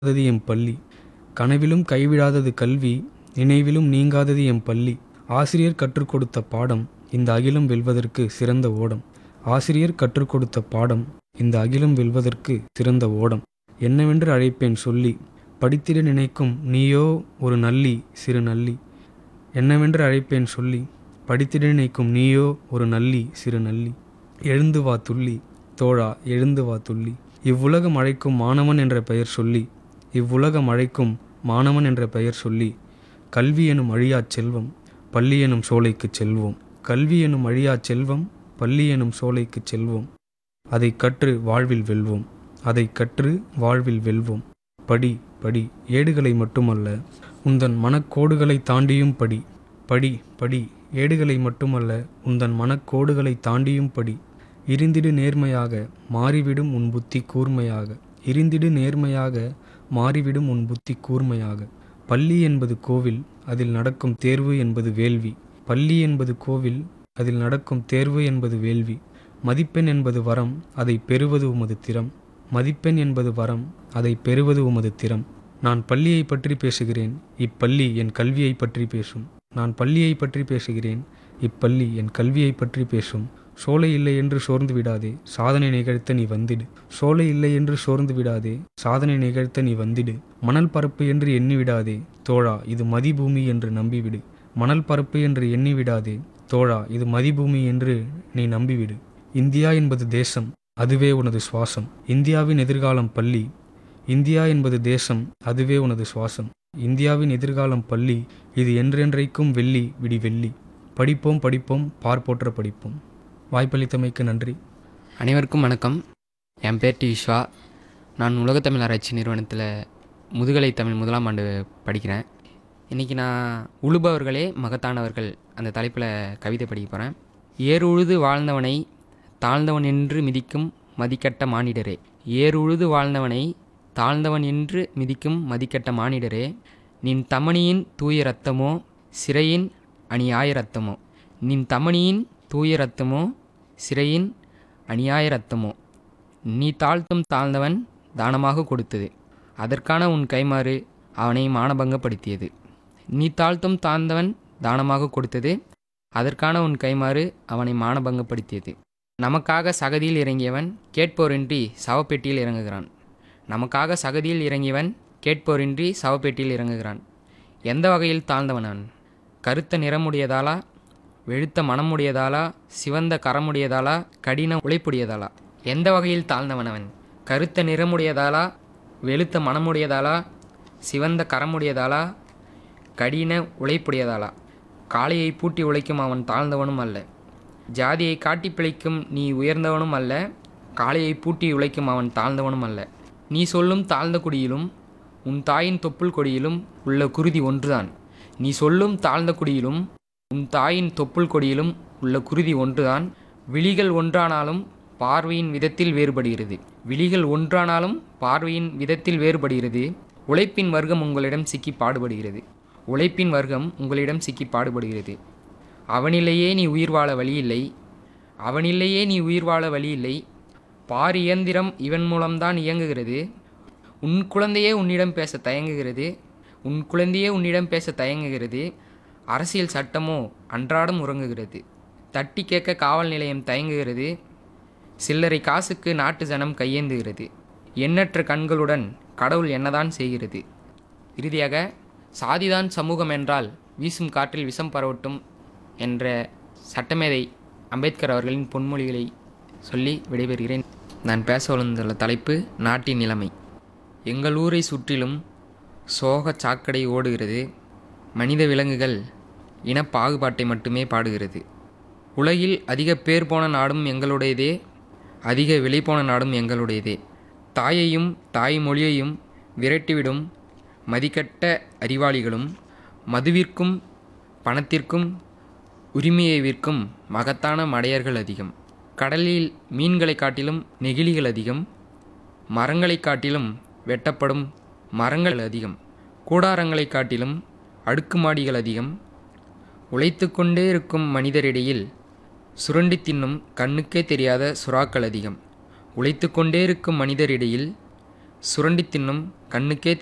கைவிடாதது M பள்ளி கனவிலும் கைவிடாதது கல்வி நினைவிலும் நீங்காதது எம் பள்ளி ஆசிரியர் கற்றுக் கொடுத்த பாடம் இந்த அகிலம் வெல்வதற்கு சிறந்த ஓடம் ஆசிரியர் கற்றுக் கொடுத்த பாடம் இந்த அகிலம் வெல்வதற்கு சிறந்த ஓடம் என்னவென்று அழைப்பேன் சொல்லி படித்திட நினைக்கும் நீயோ ஒரு நல்லி சிறு நல்லி என்னவென்று அழைப்பேன் சொல்லி படித்திட நினைக்கும் நீயோ ஒரு நல்லி சிறு நல்லி எழுந்து வா துள்ளி தோழா எழுந்து வா துள்ளி இவ்வுலகம் அழைக்கும் மாணவன் என்ற பெயர் சொல்லி இவ்வுலகம் அழைக்கும் மாணவன் என்ற பெயர் சொல்லி கல்வி எனும் அழியாச் செல்வம் பள்ளி எனும் சோலைக்குச் செல்வோம் கல்வி எனும் அழியாச் செல்வம் பள்ளி எனும் சோலைக்குச் செல்வோம் அதை கற்று வாழ்வில் வெல்வோம் அதை கற்று வாழ்வில் வெல்வோம் படி படி ஏடுகளை மட்டுமல்ல உந்தன் மனக்கோடுகளை தாண்டியும் படி படி படி ஏடுகளை மட்டுமல்ல உந்தன் மனக்கோடுகளை தாண்டியும் படி இருந்திடு நேர்மையாக மாறிவிடும் உன் புத்தி கூர்மையாக இருந்திடு நேர்மையாக மாறிவிடும் உன் புத்தி கூர்மையாக பள்ளி என்பது கோவில் அதில் நடக்கும் தேர்வு என்பது வேள்வி பள்ளி என்பது கோவில் அதில் நடக்கும் தேர்வு என்பது வேள்வி மதிப்பெண் என்பது வரம் அதை பெறுவது உமது திறம் மதிப்பெண் என்பது வரம் அதை பெறுவது உமது திறம் நான் பள்ளியை பற்றி பேசுகிறேன் இப்பள்ளி என் கல்வியை பற்றி பேசும் நான் பள்ளியை பற்றி பேசுகிறேன் இப்பள்ளி என் கல்வியை பற்றி பேசும் சோலை இல்லை என்று சோர்ந்து விடாதே சாதனை நிகழ்த்த நீ வந்திடு சோலை இல்லை என்று சோர்ந்து விடாதே சாதனை நிகழ்த்த நீ வந்திடு மணல் பரப்பு என்று எண்ணி விடாதே தோழா இது மதிபூமி என்று நம்பிவிடு மணல் பரப்பு என்று எண்ணி விடாதே தோழா இது மதிபூமி என்று நீ நம்பிவிடு இந்தியா என்பது தேசம் அதுவே உனது சுவாசம் இந்தியாவின் எதிர்காலம் பள்ளி இந்தியா என்பது தேசம் அதுவே உனது சுவாசம் இந்தியாவின் எதிர்காலம் பள்ளி இது என்றென்றைக்கும் வெள்ளி விடி வெள்ளி படிப்போம் படிப்போம் பார்ப்போற்ற படிப்போம் வாய்ப்பளித்தமைக்கு நன்றி அனைவருக்கும் வணக்கம் என் பேர் டி விஸ்வா நான் உலகத்தமிழ் ஆராய்ச்சி நிறுவனத்தில் முதுகலை தமிழ் முதலாம் ஆண்டு படிக்கிறேன் இன்றைக்கி நான் உழுபவர்களே மகத்தானவர்கள் அந்த தலைப்பில் கவிதை படிக்க போகிறேன் ஏர் உழுது வாழ்ந்தவனை தாழ்ந்தவன் என்று மிதிக்கும் மதிக்கட்ட மானிடரே ஏர் உழுது வாழ்ந்தவனை தாழ்ந்தவன் என்று மிதிக்கும் மதிக்கட்ட மானிடரே நின் தமணியின் தூய ரத்தமோ சிறையின் அணியாய ரத்தமோ நின் தமணியின் தூய ரத்தமோ சிறையின் அநியாய ரத்தமோ நீ தாழ்த்தும் தாழ்ந்தவன் தானமாக கொடுத்தது அதற்கான உன் கைமாறு அவனை மானபங்கப்படுத்தியது நீ தாழ்த்தும் தாழ்ந்தவன் தானமாக கொடுத்தது அதற்கான உன் கைமாறு அவனை மானபங்கப்படுத்தியது நமக்காக சகதியில் இறங்கியவன் கேட்போரின்றி சவப்பெட்டியில் இறங்குகிறான் நமக்காக சகதியில் இறங்கியவன் கேட்போரின்றி சவப்பெட்டியில் இறங்குகிறான் எந்த வகையில் தாழ்ந்தவன் அவன் கருத்த நிறமுடையதாலா வெளுத்த மனமுடையதாலா சிவந்த கரமுடையதாலா கடின உழைப்புடையதாலா எந்த வகையில் தாழ்ந்தவன் அவன் கருத்த நிறமுடையதாலா வெளுத்த மனமுடையதாலா சிவந்த கரமுடையதாலா கடின உழைப்புடையதாலா காளையை பூட்டி உழைக்கும் அவன் தாழ்ந்தவனும் அல்ல ஜாதியை காட்டி பிழைக்கும் நீ உயர்ந்தவனும் அல்ல காளையை பூட்டி உழைக்கும் அவன் தாழ்ந்தவனும் அல்ல நீ சொல்லும் தாழ்ந்த குடியிலும் உன் தாயின் தொப்புள் கொடியிலும் உள்ள குருதி ஒன்றுதான் நீ சொல்லும் தாழ்ந்த குடியிலும் உன் தாயின் தொப்புள் கொடியிலும் உள்ள குருதி ஒன்றுதான் விழிகள் ஒன்றானாலும் பார்வையின் விதத்தில் வேறுபடுகிறது விழிகள் ஒன்றானாலும் பார்வையின் விதத்தில் வேறுபடுகிறது உழைப்பின் வர்க்கம் உங்களிடம் சிக்கி பாடுபடுகிறது உழைப்பின் வர்க்கம் உங்களிடம் சிக்கி பாடுபடுகிறது அவனிலேயே நீ உயிர் வாழ வழியில்லை அவனிலேயே நீ உயிர் வாழ வழியில்லை பார் இயந்திரம் இவன் மூலம்தான் இயங்குகிறது உன் குழந்தையே உன்னிடம் பேச தயங்குகிறது உன் குழந்தையே உன்னிடம் பேச தயங்குகிறது அரசியல் சட்டமோ அன்றாடம் உறங்குகிறது தட்டி கேட்க காவல் நிலையம் தயங்குகிறது சில்லறை காசுக்கு நாட்டு ஜனம் கையேந்துகிறது எண்ணற்ற கண்களுடன் கடவுள் என்னதான் செய்கிறது இறுதியாக சாதிதான் சமூகம் என்றால் வீசும் காற்றில் விஷம் பரவட்டும் என்ற சட்டமேதை அம்பேத்கர் அவர்களின் பொன்மொழிகளை சொல்லி விடைபெறுகிறேன் நான் பேச வளர்ந்துள்ள தலைப்பு நாட்டின் நிலைமை எங்கள் ஊரை சுற்றிலும் சோக சாக்கடை ஓடுகிறது மனித விலங்குகள் இன பாகுபாட்டை மட்டுமே பாடுகிறது உலகில் அதிக பேர் போன நாடும் எங்களுடையதே அதிக விலை போன நாடும் எங்களுடையதே தாயையும் தாய் மொழியையும் விரட்டிவிடும் மதிக்கட்ட அறிவாளிகளும் மதுவிற்கும் பணத்திற்கும் உரிமையை விற்கும் மகத்தான மடையர்கள் அதிகம் கடலில் மீன்களை காட்டிலும் நெகிழிகள் அதிகம் மரங்களை காட்டிலும் வெட்டப்படும் மரங்கள் அதிகம் கூடாரங்களை காட்டிலும் அடுக்குமாடிகள் அதிகம் உழைத்து கொண்டே இருக்கும் மனிதரிடையில் சுரண்டி தின்னும் கண்ணுக்கே தெரியாத சுறாக்கள் அதிகம் உழைத்து கொண்டே இருக்கும் மனிதரிடையில் சுரண்டி தின்னும் கண்ணுக்கே